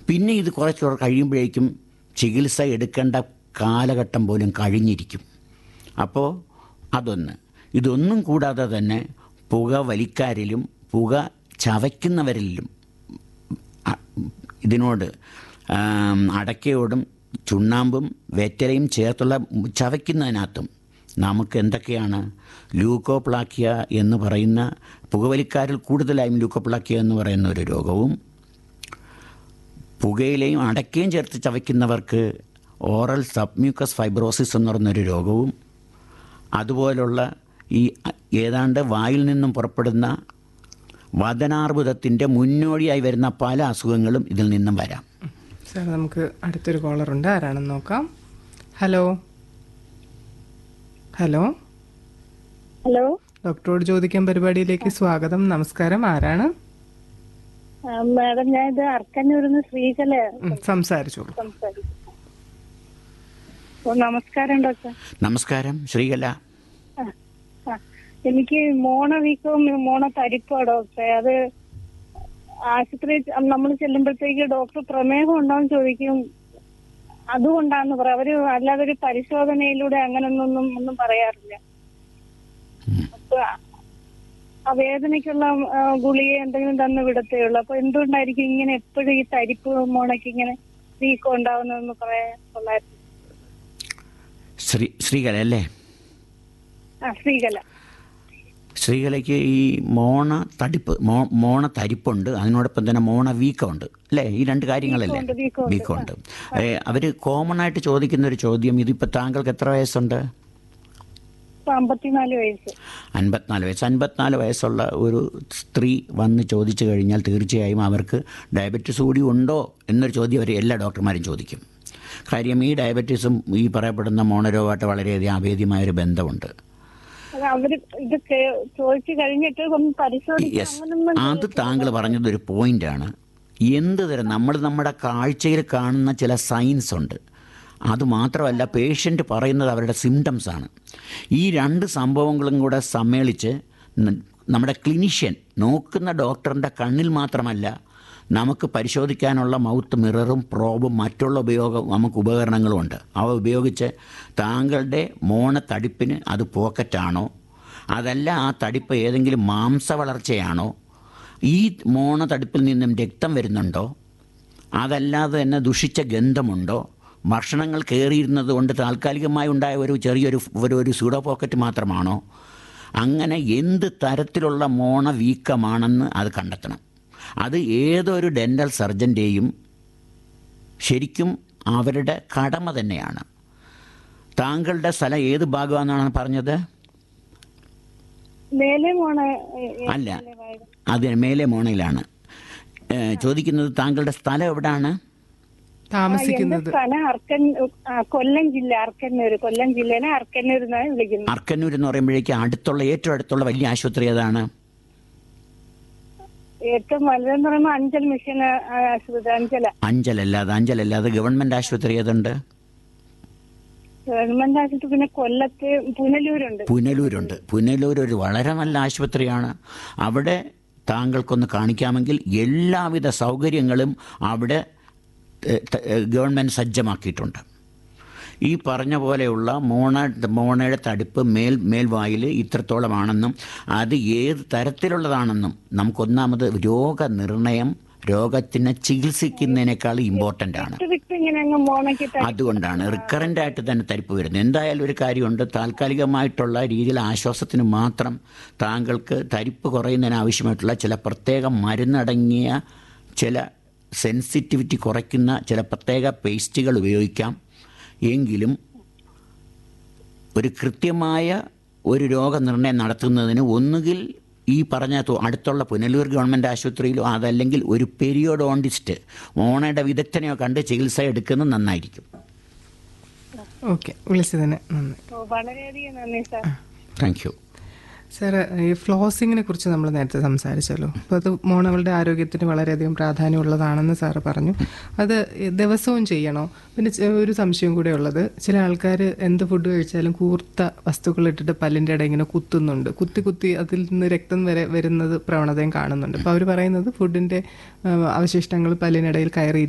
പിന്നെ ഇത് കുറച്ച് കഴിയുമ്പോഴേക്കും ചികിത്സ എടുക്കേണ്ട കാലഘട്ടം പോലും കഴിഞ്ഞിരിക്കും അപ്പോൾ അതൊന്ന് ഇതൊന്നും കൂടാതെ തന്നെ പുക വലിക്കാരിലും പുക ചവയ്ക്കുന്നവരിലും അ- ഇതിനോട് ആം, അടയ്ക്കയോടും ചുണ്ണാമ്പും വെറ്റലയും ചേർത്തുള്ള ചവയ്ക്കുന്നതിനകത്തും നമുക്ക് എന്തൊക്കെയാണ് ലൂക്കോപ്ലാക്കിയ എന്ന് പറയുന്ന പുകവലിക്കാരിൽ കൂടുതലായും ലൂക്കോപ്ലാക്കിയ എന്ന് പറയുന്ന ഒരു രോഗവും പുകയിലയും അടയ്ക്കയും ചേർത്ത് ചവയ്ക്കുന്നവർക്ക് ഓറൽ സബ്മ്യൂക്കസ് ഫൈബ്രോസിസ് എന്ന് പറയുന്നൊരു രോഗവും അതുപോലുള്ള ഈ ഏതാണ്ട് വായിൽ നിന്നും പുറപ്പെടുന്ന വദനാർബുദത്തിൻ്റെ മുന്നോടിയായി വരുന്ന പല അസുഖങ്ങളും ഇതിൽ നിന്നും വരാം സാർ നമുക്ക് അടുത്തൊരു കോളർ ഉണ്ട് ആരാണെന്ന് നോക്കാം ഹലോ ഹലോ ഹലോ ഡോക്ടറോട് ചോദിക്കാൻ പരിപാടിയിലേക്ക് സ്വാഗതം നമസ്കാരം ആരാണ് ആ, മാഡം ഞാൻ ഇത് അർക്കന്നൂരിന്ന് ശ്രീകല ഉം, സംസാരിച്ചോളൂ സംസാരിക്കും ഓ നമസ്കാരം ഡോക്ടർ നമസ്കാരം ശ്രീകല ആ, ആ. എനിക്ക് മോണ വീക്കവും മോണ തരിപ്പോ ഡോക്ടറെ അത് ആശുപത്രി നമ്മൾ ചെല്ലുമ്പോഴത്തേക്ക് ഡോക്ടർ പ്രമേഹം ഉണ്ടോന്ന് ചോദിക്കും അതുകൊണ്ടാന്ന് പറയാം അവര് അല്ലാതെ ഒരു പരിശോധനയിലൂടെ അങ്ങനൊന്നും ഒന്നും പറയാറില്ല അപ്പൊ ആ വേദനയ്ക്കുള്ള ആ, ഗുളിക എന്തെങ്കിലും തന്ന് വിടത്തേ ഉള്ളൂ അപ്പൊ എന്തുകൊണ്ടായിരിക്കും ഇങ്ങനെ എപ്പോഴും ഈ തരിപ്പ് മോണയ്ക്ക് ഇങ്ങനെ വീക്കം ഉണ്ടാവുന്നതെന്ന് പറയാൻ കൊള്ളായിരുന്നു ശ്രീ ശ്രീകല അല്ലേ ആ ശ്രീകല സ്ത്രീകളിലേക്ക് ഈ മോണ തടിപ്പ് മോ മോണ തരിപ്പുണ്ട് അതിനോടൊപ്പം തന്നെ മോണ വീക്കമുണ്ട് അല്ലേ ഈ രണ്ട് കാര്യങ്ങളല്ലേ വീക്കമുണ്ട്, വീക്കമുണ്ട്. വീക്കമുണ്ട് അവർ കോമൺ ആയിട്ട് ചോദിക്കുന്ന ഒരു ചോദ്യം ഇതിപ്പോൾ താങ്കൾക്ക് എത്ര വയസ്സുണ്ട് ഇപ്പൊ അമ്പത്തിനാല് വയസ്സ് അൻപത്തിനാല് വയസ്സ് അൻപത്തിനാല് വയസ്സുള്ള ഒരു സ്ത്രീ വന്ന് ചോദിച്ചു കഴിഞ്ഞാൽ തീർച്ചയായും അവർക്ക് ഡയബറ്റീസ് കൂടി ഉണ്ടോ എന്നൊരു ചോദ്യം അവർ എല്ലാ ഡോക്ടർമാരും ചോദിക്കും കാര്യം ഈ ഡയബറ്റീസും ഈ പറയപ്പെടുന്ന മോണരോഗമായിട്ട് വളരെയധികം അഭേദ്യമായ ഒരു ബന്ധമുണ്ട് അത് അവര് ഇത് കേ- ചോദിച്ചു കഴിഞ്ഞിട്ട് ഒന്ന് പരിശോധിച്ച് യെസ് അങ്ങനൊന്നും അത് താങ്കൾ പറഞ്ഞത് ഒരു പോയിന്റാണ് എന്ത് തരം നമ്മൾ നമ്മുടെ കാഴ്ചയിൽ കാണുന്ന ചില സൈൻസ് ഉണ്ട് അത് മാത്രമല്ല പേഷ്യൻ്റ് പറയുന്നത് അവരുടെ സിംറ്റംസ് ആണ് ഈ രണ്ട് സംഭവങ്ങളും കൂടെ സമ്മേളിച്ച് ന- നമ്മുടെ ക്ലിനിഷ്യൻ നോക്കുന്ന ഡോക്ടറിൻ്റെ കണ്ണിൽ മാത്രമല്ല നമുക്ക് പരിശോധിക്കാനുള്ള മൗത്ത് മിററും പ്രോബും മറ്റുള്ള ഉപയോഗം നമുക്ക് ഉപകരണങ്ങളും ഉണ്ട് അവ ഉപയോഗിച്ച് താങ്കളുടെ മോണ തടിപ്പിന് അത് പോക്കറ്റാണോ അതല്ല ആ തടിപ്പ് ഏതെങ്കിലും മാംസ വളർച്ചയാണോ ഈ മോണ തടിപ്പിൽ നിന്നും രക്തം വരുന്നുണ്ടോ അതല്ലാതെ തന്നെ ദുഷിച്ച ഗന്ധമുണ്ടോ ഭക്ഷണങ്ങൾ കയറിയിരുന്നത് കൊണ്ട് താൽക്കാലികമായി ഉണ്ടായ ഒരു ചെറിയൊരു ഒരു ഒരു സൂഡോ പോക്കറ്റ് മാത്രമാണോ അങ്ങനെ എന്ത് തരത്തിലുള്ള മോണ വീക്കമാണെന്ന് അത് കണ്ടെത്തണം അത് ഏതൊരു ഡെൻ്റൽ സർജൻ്റെയും ശരിക്കും അവരുടെ കടമ തന്നെയാണ് താങ്കളുടെ സ്ഥലം ഏത് ഭാഗമാണെന്നാണ് പറഞ്ഞത് മേലെ മോണ അല്ല അത് മേലെ മോണയിലാണ് ഏ, ചോദിക്കുന്നത് താങ്കളുടെ സ്ഥലം എവിടാണ് എന്റെ താമസിക്കുന്നത് സ്ഥലം അർക്കൻ ആ, കൊല്ലം ജില്ല അർക്കന്നൂര് കൊല്ലം ജില്ലയിലെ അർക്കന്നൂർ എന്നാണ് വിളിക്കുന്നത് അർക്കന്നൂർ എന്ന് പറയുമ്പോഴേക്ക് അടുത്തുള്ള ഏറ്റവും അടുത്തുള്ള വലിയ ആശുപത്രി ഏതാണ് ഏറ്റവും വലുതെന്ന് പറയുമ്പോൾ അഞ്ചൽ മിഷൻ ആ, ആശുപത്രി അഞ്ചല അഞ്ചലല്ലാതെ അഞ്ചലല്ലാതെ ഗവൺമെൻറ് ആശുപത്രി ഏതുണ്ട് ഗവൺമെന്റ് ആശുപത്രി പിന്നെ കൊല്ലത്ത് പുനലൂരുണ്ട് പുനലൂരുണ്ട് പുനലൂർ ഒരു വളരെ നല്ല ആശുപത്രിയാണ് അവിടെ താങ്കൾക്കൊന്ന് കാണിക്കാമെങ്കിൽ എല്ലാവിധ സൗകര്യങ്ങളും അവിടെ ഏ, ത- ഏ, ഗവൺമെൻറ് സജ്ജമാക്കിയിട്ടുണ്ട് ഈ പറഞ്ഞ പോലെയുള്ള മോണ മോണയുടെ തടിപ്പ് മേൽ മേൽവായിൽ ഇത്രത്തോളമാണെന്നും അത് ഏത് തരത്തിലുള്ളതാണെന്നും നമുക്കൊന്നാമത് രോഗനിർണയം രോഗത്തിനെ ചികിത്സിക്കുന്നതിനേക്കാൾ ഇമ്പോർട്ടൻ്റ് ആണ് വിട്ട് വിട്ട് ഇങ്ങനെ അങ്ങ് മോണയ്ക്ക് തടി- അതുകൊണ്ടാണ് റിക്കറൻ്റ് ആയിട്ട് തന്നെ തരിപ്പ് വരുന്നത് എന്തായാലും ഒരു കാര്യമുണ്ട് താൽക്കാലികമായിട്ടുള്ള രീതിയിൽ ആശ്വാസത്തിന് മാത്രം താങ്കൾക്ക് തരിപ്പ് കുറയുന്നതിന് ആവശ്യമായിട്ടുള്ള ചില പ്രത്യേക മരുന്നടങ്ങിയ ചില സെൻസിറ്റിവിറ്റി കുറയ്ക്കുന്ന ചില പ്രത്യേക പേസ്റ്റുകൾ ഉപയോഗിക്കാം എങ്കിലും ഒരു കൃത്യമായ ഒരു രോഗനിർണയം നടത്തുന്നതിന് ഒന്നുകിൽ ഈ പറഞ്ഞ തു- അടുത്തുള്ള പുനലൂർ ഗവൺമെൻറ് ആശുപത്രിയിലോ അതല്ലെങ്കിൽ ഒരു പെരിയോഡോണ്ടിസ്റ്റ് മോണയുടെ വിദഗ്ധനെയോ കണ്ട് ചികിത്സ എടുക്കുന്നത് നന്നായിരിക്കും ഓക്കെ വിളിച്ചതിന് നന്ദി ഓ, വളരെയധികം നന്ദി സാർ താങ്ക് യു സാർ ഈ ഫ്ലോസിങ്ങിനെ കുറിച്ച് നമ്മൾ നേരത്തെ സംസാരിച്ചല്ലോ അപ്പോൾ അത് മോണകളുടെ ആരോഗ്യത്തിന് വളരെയധികം പ്രാധാന്യമുള്ളതാണെന്ന് സാറ് പറഞ്ഞു അത് ദിവസവും ചെയ്യണോ പിന്നെ ചെ- ഒരു സംശയം കൂടെ ഉള്ളത് ചില ആൾക്കാർ എന്ത് ഫുഡ് കഴിച്ചാലും കൂർത്ത വസ്തുക്കൾ ഇട്ടിട്ട് പല്ലിൻ്റെ ഇടയിൽ ഇങ്ങനെ കുത്തുന്നുണ്ട് കുത്തി കുത്തി അതിൽ നിന്ന് രക്തം വരെ വരുന്നത് പ്രവണതയും കാണുന്നുണ്ട് അപ്പോൾ അവർ പറയുന്നത് ഫുഡിൻ്റെ അവശിഷ്ടങ്ങൾ പല്ലിനിടയിൽ കയറി